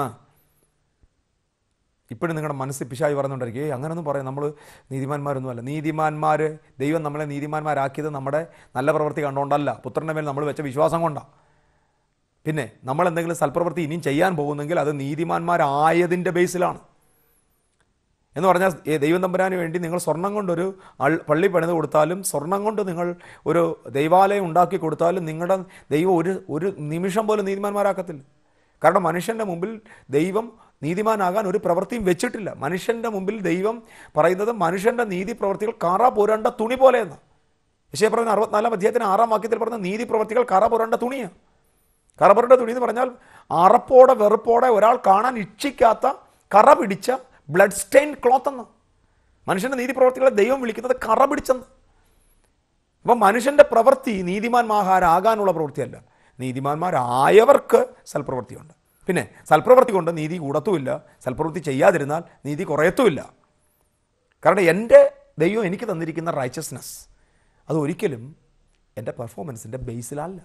ഇപ്പോഴും നിങ്ങളുടെ മനസ്സിൽ പിശായി പറയുന്നുണ്ടായിരിക്കും ഏയ് അങ്ങനൊന്നും പറയാം നമ്മൾ നീതിമാന്മാരൊന്നുമല്ല നീതിമാന്മാർ ദൈവം നമ്മളെ നീതിമാന്മാരാക്കിയത് നമ്മുടെ നല്ല പ്രവൃത്തി കണ്ടുകൊണ്ടല്ല പുത്രൻ്റെ മേൽ നമ്മൾ വെച്ച വിശ്വാസം കൊണ്ടാണ് പിന്നെ നമ്മൾ എന്തെങ്കിലും സൽപ്രവൃത്തി ഇനിയും ചെയ്യാൻ പോകുന്നെങ്കിൽ അത് നീതിമാന്മാരായതിൻ്റെ ബേസിലാണ് എന്ന് പറഞ്ഞാൽ ഏ, ദൈവം തമ്പുരാന് വേണ്ടി നിങ്ങൾ സ്വർണം കൊണ്ടൊരു അൾ- പള്ളി പണിത് കൊടുത്താലും സ്വർണം കൊണ്ട് നിങ്ങൾ ഒരു ദൈവാലയം ഉണ്ടാക്കി കൊടുത്താലും നിങ്ങളുടെ ദൈവം ഒരു ഒരു നിമിഷം പോലും നീതിമാന്മാരാക്കത്തില്ല കാരണം മനുഷ്യൻ്റെ മുമ്പിൽ ദൈവം നീതിമാനാകാൻ ഒരു പ്രവൃത്തിയും വെച്ചിട്ടില്ല മനുഷ്യൻ്റെ മുമ്പിൽ ദൈവം പറയുന്നത് മനുഷ്യൻ്റെ നീതി പ്രവൃത്തികൾ കറ പുരണ്ട തുണി പോലെയെന്ന് വിഷയ പറയുന്ന അറുപത്തിനാലാം അധ്യായത്തിന് ആറാം വാക്യത്തിൽ പറഞ്ഞ നീതി പ്രവൃത്തികൾ കറ പുരണ്ട തുണിയാണ് കറ പുരണ്ട തുണി എന്ന് പറഞ്ഞാൽ അറപ്പോടെ വെറുപ്പോടെ ഒരാൾ കാണാൻ ഇച്ഛിക്കാത്ത കറ പിടിച്ച ബ്ലഡ് സ്റ്റെയിൻ ക്ലോത്ത് എന്ന് മനുഷ്യൻ്റെ നീതി പ്രവർത്തികളെ ദൈവം വിളിക്കുന്നത് കറ പിടിച്ചെന്ന് അപ്പം മനുഷ്യൻ്റെ പ്രവൃത്തി നീതിമാന്മാരാകാനുള്ള പ്രവൃത്തിയല്ല നീതിമാന്മാരായവർക്ക് സൽപ്രവൃത്തിയുണ്ട് പിന്നെ സൽപ്രവൃത്തി കൊണ്ട് നീതി കൂടത്തുമില്ല സൽപ്രവൃത്തി ചെയ്യാതിരുന്നാൽ നീതി കുറയത്തുമില്ല കാരണം എൻ്റെ ദൈവം എനിക്ക് തന്നിരിക്കുന്ന റൈച്ചസ്നെസ് അത് ഒരിക്കലും എൻ്റെ പെർഫോമൻസിൻ്റെ ബേസിലല്ല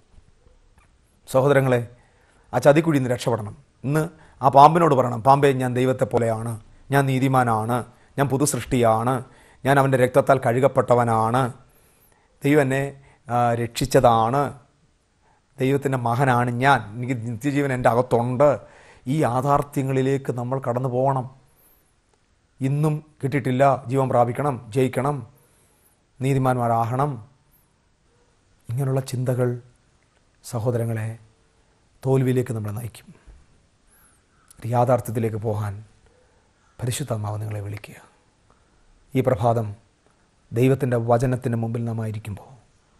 സഹോദരങ്ങളെ ആ ചതിക്കുഴിയിൽ നിന്ന് രക്ഷപ്പെടണം ഇന്ന് ആ പാമ്പിനോട് പറയണം പാമ്പെ ഞാൻ ദൈവത്തെ പോലെയാണ് ഞാൻ നീതിമാനാണ് ഞാൻ പുതു സൃഷ്ടിയാണ് ഞാൻ അവൻ്റെ രക്തത്താൽ കഴുകപ്പെട്ടവനാണ് ദൈവം എന്നെ ആ, രക്ഷിച്ചതാണ് ദൈവത്തിൻ്റെ മകനാണ് ഞാൻ എനിക്ക് നിത്യജീവൻ എൻ്റെ അകത്തുണ്ട് ഈ യാഥാർത്ഥ്യങ്ങളിലേക്ക് നമ്മൾ കടന്നു പോകണം ഇന്നും കിട്ടിയിട്ടില്ല ജീവൻ പ്രാപിക്കണം ജയിക്കണം നീതിമാന്മാരാകണം ഇങ്ങനെയുള്ള ചിന്തകൾ സഹോദരങ്ങളെ തോൽവിയിലേക്ക് നമ്മളെ നയിക്കും ഒരു യാഥാർത്ഥ്യത്തിലേക്ക് പോകാൻ പരിശുദ്ധമാവ് നിങ്ങളെ വിളിക്കുക ഈ പ്രഭാതം ദൈവത്തിൻ്റെ വചനത്തിൻ്റെ മുമ്പിൽ നാം ആയിരിക്കുമ്പോൾ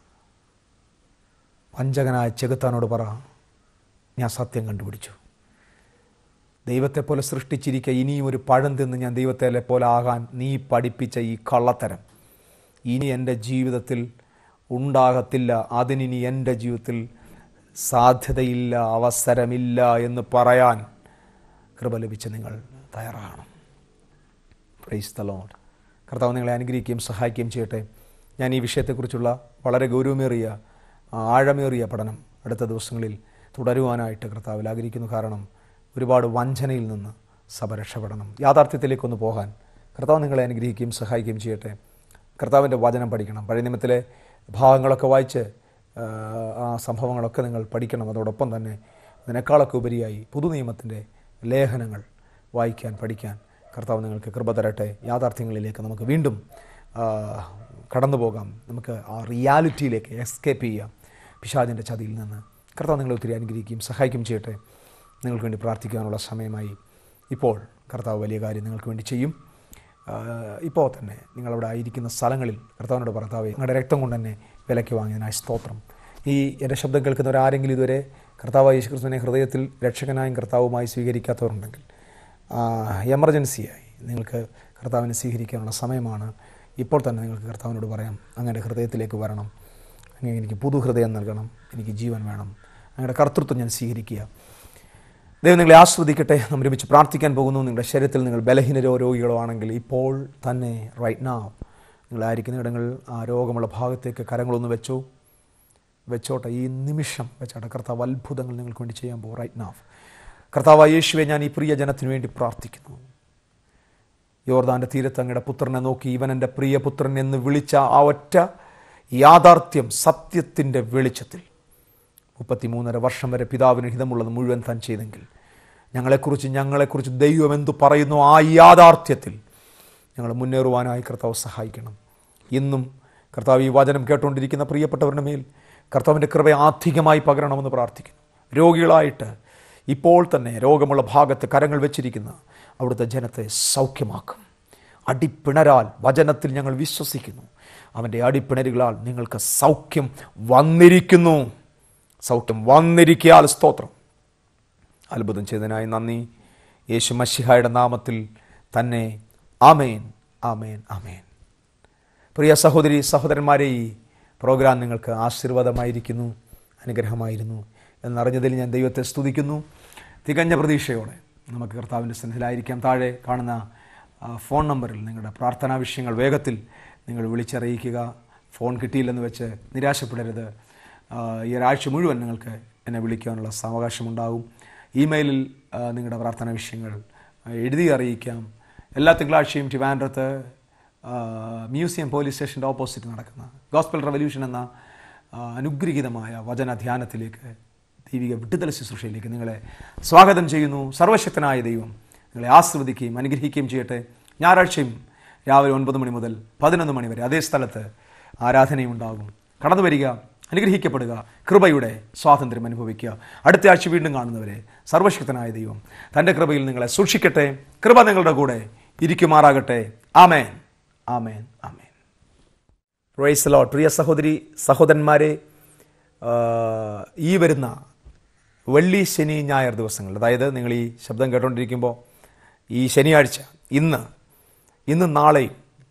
വഞ്ചകനായ ചെകുത്താനോട് പറ ഞാൻ സത്യം കണ്ടുപിടിച്ചു ദൈവത്തെ പോലെ സൃഷ്ടിച്ചിരിക്കുക ഇനിയും ഒരു പഴം തിന്ന് ഞാൻ ദൈവത്തെ പോലെ ആകാൻ നീ പഠിപ്പിച്ച ഈ കള്ളത്തരം ഇനി എൻ്റെ ജീവിതത്തിൽ ഉണ്ടാകത്തില്ല അതിനിനി എൻ്റെ ജീവിതത്തിൽ സാധ്യതയില്ല അവസരമില്ല എന്ന് പറയാൻ കൃപ ലഭിച്ച് നിങ്ങൾ തയ്യാറാകണം പ്രൈസ് ദ ലോഡ് കർത്താവ് നിങ്ങളെ അനുഗ്രഹിക്കുകയും സഹായിക്കുകയും ചെയ്യട്ടെ ഞാൻ ഈ വിഷയത്തെക്കുറിച്ചുള്ള വളരെ ഗൗരവമേറിയ ആഴമേറിയ പഠനം അടുത്ത ദിവസങ്ങളിൽ തുടരുവാനായിട്ട് കർത്താവിൽ ആഗ്രഹിക്കുന്നു കാരണം ഒരുപാട് വഞ്ചനയിൽ നിന്ന് സഭ രക്ഷപ്പെടണം യാഥാർത്ഥ്യത്തിലേക്കൊന്ന് പോകാൻ കർത്താവ് നിങ്ങളെ അനുഗ്രഹിക്കുകയും സഹായിക്കുകയും ചെയ്യട്ടെ കർത്താവിൻ്റെ വചനം പഠിക്കണം പഴയ നിയമത്തിലെ ഭാഗങ്ങളൊക്കെ വായിച്ച് ആ, ആ സംഭവങ്ങളൊക്കെ നിങ്ങൾ പഠിക്കണം അതോടൊപ്പം തന്നെ അതിനേക്കാളൊക്കെ ഉപരിയായി പുതുനിയമത്തിൻ്റെ ലേഖനങ്ങൾ വായിക്കാൻ പഠിക്കാൻ കർത്താവ് നിങ്ങൾക്ക് കൃപ തരട്ടെ യാഥാർത്ഥ്യങ്ങളിലേക്ക് നമുക്ക് വീണ്ടും ആ, കടന്നു പോകാം നമുക്ക് ആ റിയാലിറ്റിയിലേക്ക് എസ്കേപ്പ് ചെയ്യാം പിശാചിൻ്റെ ചതിയിൽ നിന്ന് കർത്താവ് നിങ്ങളെ ഒത്തിരി അനുഗ്രഹിക്കുകയും സഹായിക്കുകയും ചെയ്യട്ടെ നിങ്ങൾക്ക് വേണ്ടി പ്രാർത്ഥിക്കാനുള്ള സമയമായി ഇപ്പോൾ കർത്താവ് വലിയ കാര്യം നിങ്ങൾക്ക് വേണ്ടി ചെയ്യും ആഹ് ഇപ്പോൾ തന്നെ നിങ്ങളവിടെ ആയിരിക്കുന്ന സ്ഥലങ്ങളിൽ കർത്താവിനോട് ഭർത്താവെ നിങ്ങളുടെ രക്തം കൊണ്ട് തന്നെ വിലയ്ക്ക് വാങ്ങിയതിനായ സ്തോത്രം ഈ എൻ്റെ ശബ്ദം കേൾക്കുന്നവർ ആരെങ്കിലും ഇതുവരെ കർത്താവ് യേശുക്രിസ്തുവിനെ ഹൃദയത്തിൽ രക്ഷകനായും കർത്താവുമായി സ്വീകരിക്കാത്തവരുണ്ടെങ്കിൽ എമർജൻസിയായി നിങ്ങൾക്ക് കർത്താവിനെ സ്വീകരിക്കാനുള്ള സമയമാണ് ഇപ്പോൾ തന്നെ നിങ്ങൾക്ക് കർത്താവിനോട് പറയാം അങ്ങയുടെ ഹൃദയത്തിലേക്ക് വരണം അങ്ങനെ എനിക്ക് പുതു ഹൃദയം നൽകണം എനിക്ക് ജീവൻ വേണം അങ്ങയുടെ കർത്തൃത്വം ഞാൻ സ്വീകരിക്കുക ദൈവം നിങ്ങളെ ആസ്വദിക്കട്ടെ നമ്മൾ ഒരുമിച്ച് പ്രാർത്ഥിക്കാൻ പോകുന്നു നിങ്ങളുടെ ശരീരത്തിൽ നിങ്ങൾ ബലഹീനരോ രോഗികളോ ആണെങ്കിൽ ഇപ്പോൾ തന്നെ റൈറ്റ് നാ നിങ്ങളായിരിക്കുന്ന ഇടങ്ങളിൽ ആ രോഗമുള്ള ഭാഗത്തേക്ക് കരങ്ങളൊന്ന് വെച്ചോ വെച്ചോട്ടെ ഈ നിമിഷം വെച്ചോട്ടെ കർത്താവ് അത്ഭുതങ്ങൾ നിങ്ങൾക്ക് വേണ്ടി ചെയ്യാൻ പോകും റൈറ്റ് നാവ് കർത്താവായ യേശുവെ ഞാൻ ഈ പ്രിയ ജനത്തിനു വേണ്ടി പ്രാർത്ഥിക്കുന്നു യോർദാന്റെ തീരത്ത് അങ്ങയുടെ പുത്രനെ നോക്കി ഇവൻ എൻ്റെ പ്രിയപുത്രൻ എന്ന് വിളിച്ച ആ ഒറ്റ യാഥാർത്ഥ്യം സത്യത്തിൻ്റെ വെളിച്ചത്തിൽ മുപ്പത്തിമൂന്നര വർഷം വരെ പിതാവിന് ഹിതമുള്ളത് മുഴുവൻ താൻ ചെയ്തെങ്കിൽ ഞങ്ങളെക്കുറിച്ച് ഞങ്ങളെക്കുറിച്ച് ദൈവം എന്തു പറയുന്നു ആ യാഥാർത്ഥ്യത്തിൽ ഞങ്ങൾ മുന്നേറുവാനായി കർത്താവ് സഹായിക്കണം ഇന്നും കർത്താവ് ഈ വചനം കേട്ടുകൊണ്ടിരിക്കുന്ന പ്രിയപ്പെട്ടവരുടെ മേൽ കർത്താവിൻ്റെ കൃപ അധികമായി പകരണമെന്ന് പ്രാർത്ഥിക്കുന്നു രോഗികളായിട്ട് ഇപ്പോൾ തന്നെ രോഗമുള്ള ഭാഗത്ത് കരങ്ങൾ വെച്ചിരിക്കുന്ന അവിടുത്തെ ജനത്തെ സൗഖ്യമാക്കും അടിപ്പിണരാൽ വചനത്തിൽ ഞങ്ങൾ വിശ്വസിക്കുന്നു അവൻ്റെ അടിപ്പിണരുകളാൽ നിങ്ങൾക്ക് സൗഖ്യം വന്നിരിക്കുന്നു സൗഖ്യം വന്നിരിക്കാൽ സ്തോത്രം അത്ഭുതം ചെയ്തതിനായി നന്ദി യേശു മഷിഹായുടെ നാമത്തിൽ തന്നെ ആമേൻ ആമേൻ ആമേൻ പ്രിയ സഹോദരി സഹോദരന്മാരെ ഈ പ്രോഗ്രാം നിങ്ങൾക്ക് ആശീർവാദമായിരിക്കുന്നു അനുഗ്രഹമായിരുന്നു എന്നറിഞ്ഞതിൽ ഞാൻ ദൈവത്തെ സ്തുതിക്കുന്നു തികഞ്ഞ പ്രതീക്ഷയോടെ നമുക്ക് കർത്താവിൻ്റെ സന്നിധിയിലായിരിക്കാം താഴെ കാണുന്ന ആ, ഫോൺ നമ്പറിൽ നിങ്ങളുടെ പ്രാർത്ഥനാ വിഷയങ്ങൾ വേഗത്തിൽ നിങ്ങൾ വിളിച്ചറിയിക്കുക ഫോൺ കിട്ടിയില്ലെന്ന് വെച്ച് നിരാശപ്പെടരുത് ആ, ഈ ഒരാഴ്ച മുഴുവൻ നിങ്ങൾക്ക് എന്നെ വിളിക്കാനുള്ള സാവകാശമുണ്ടാകും ഇമെയിലിൽ ആ, നിങ്ങളുടെ പ്രാർത്ഥനാ വിഷയങ്ങൾ ആ, എഴുതി അറിയിക്കാം എല്ലാ തിങ്കളാഴ്ചയും ട്രിവാൻഡ്രത്ത് ആ, മ്യൂസിയം പോലീസ് സ്റ്റേഷൻ്റെ ഓപ്പോസിറ്റ് നടക്കുന്ന ഗോസ്പൽ റവല്യൂഷൻ എന്ന ആ, അനുഗ്രഹീതമായ വചന ധ്യാനത്തിലേക്ക് ദൈവിക വിടുതല ശുശ്രൂഷയിലേക്ക് നിങ്ങളെ സ്വാഗതം ചെയ്യുന്നു സർവശക്തനായ ദൈവം നിങ്ങളെ ആസ്വദിക്കുകയും അനുഗ്രഹിക്കുകയും ചെയ്യട്ടെ ഞായറാഴ്ചയും രാവിലെ ഒൻപത് മണി മുതൽ പതിനൊന്ന് മണി വരെ അതേ സ്ഥലത്ത് ആരാധനയുണ്ടാകും കടന്നു വരിക അനുഗ്രഹിക്കപ്പെടുക കൃപയുടെ സ്വാതന്ത്ര്യം അനുഭവിക്കുക അടുത്ത ആഴ്ച വീണ്ടും കാണുന്നവരെ സർവശക്തനായ ദൈവം തൻ്റെ കൃപയിൽ നിങ്ങളെ സൂക്ഷിക്കട്ടെ കൃപ നിങ്ങളുടെ കൂടെ ഇരിക്കുമാറാകട്ടെ ആമേൻ ആമേൻ ആമേൻ പ്രൈസ് ലോഡ് പ്രിയ സഹോദരി സഹോദരന്മാരെ ആ, ഈ വരുന്ന വെള്ളി ശനി ഞായർ ദിവസങ്ങൾ അതായത് നിങ്ങൾ ഈ ശബ്ദം കേട്ടുകൊണ്ടിരിക്കുമ്പോൾ ഈ ശനിയാഴ്ച ഇന്ന് ഇന്ന് നാളെയും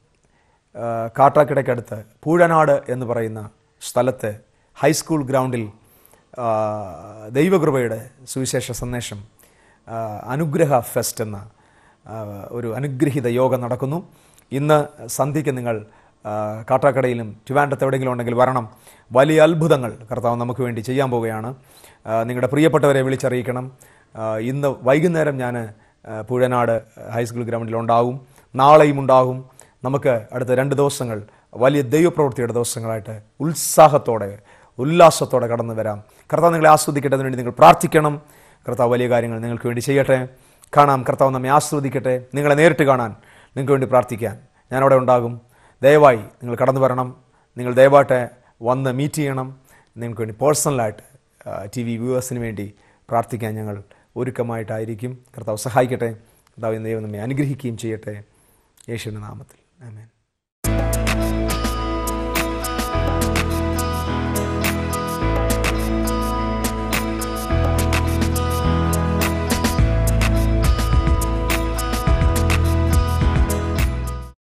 ആ, കാട്ടാക്കിടയ്ക്കടുത്ത് പൂഴനാട് എന്ന് പറയുന്ന സ്ഥലത്ത് ഹൈസ്കൂൾ ഗ്രൗണ്ടിൽ ആ, ദൈവകൃപയുടെ സുവിശേഷ സന്ദേശം ആ, അനുഗ്രഹ ഫെസ്റ്റ് എന്ന ആ, ഒരു അനുഗ്രഹീത യോഗം നടക്കുന്നു ഇന്ന് സന്ധ്യയ്ക്ക് നിങ്ങൾ ആ, കാട്ടാക്കടയിലും ട്രിവാൻഡ്രത്ത് എവിടെയെങ്കിലും ഉണ്ടെങ്കിൽ വരണം വലിയ അത്ഭുതങ്ങൾ കർത്താവ് നമുക്ക് വേണ്ടി ചെയ്യാൻ പോവുകയാണ് ആ, നിങ്ങളുടെ പ്രിയപ്പെട്ടവരെ വിളിച്ചറിയിക്കണം ആ, ഇന്ന് വൈകുന്നേരം ഞാൻ പുഴനാട് ഹൈസ്കൂൾ ഗ്രൗണ്ടിൽ ഉണ്ടാകും നാളെയും ഉണ്ടാകും നമുക്ക് അടുത്ത രണ്ട് ദിവസങ്ങൾ വലിയ ദൈവപ്രവൃത്തിയുടെ ദിവസങ്ങളായിട്ട് ഉത്സാഹത്തോടെ ഉല്ലാസത്തോടെ കടന്നു വരാം കർത്താവ് നിങ്ങളെ ആസ്വദിക്കട്ടെ അതിനുവേണ്ടി നിങ്ങൾ പ്രാർത്ഥിക്കണം കർത്താവ് വലിയ കാര്യങ്ങൾ നിങ്ങൾക്ക് വേണ്ടി ചെയ്യട്ടെ കാണാം കർത്താവ് നമ്മെ ആസ്വദിക്കട്ടെ നിങ്ങളെ നേരിട്ട് കാണാൻ നിങ്ങൾക്ക് വേണ്ടി പ്രാർത്ഥിക്കാൻ ഞാൻ അവിടെ ഉണ്ടാകും ദയവായി നിങ്ങൾ കടന്നു വരണം നിങ്ങൾ ദയവായിട്ട് വന്ന് മീറ്റ് ചെയ്യണം നിങ്ങൾക്ക് വേണ്ടി പേഴ്സണലായിട്ട് ടി വി വ്യൂവേഴ്സിന് വേണ്ടി പ്രാർത്ഥിക്കാൻ ഞങ്ങൾ ഒരുക്കമായിട്ടായിരിക്കും കർത്താവ് സഹായിക്കട്ടെ കർത്താവ് ദൈവം നമ്മെ അനുഗ്രഹിക്കുകയും ചെയ്യട്ടെ യേശുവിൻ്റെ നാമത്തിൽ ആമേൻ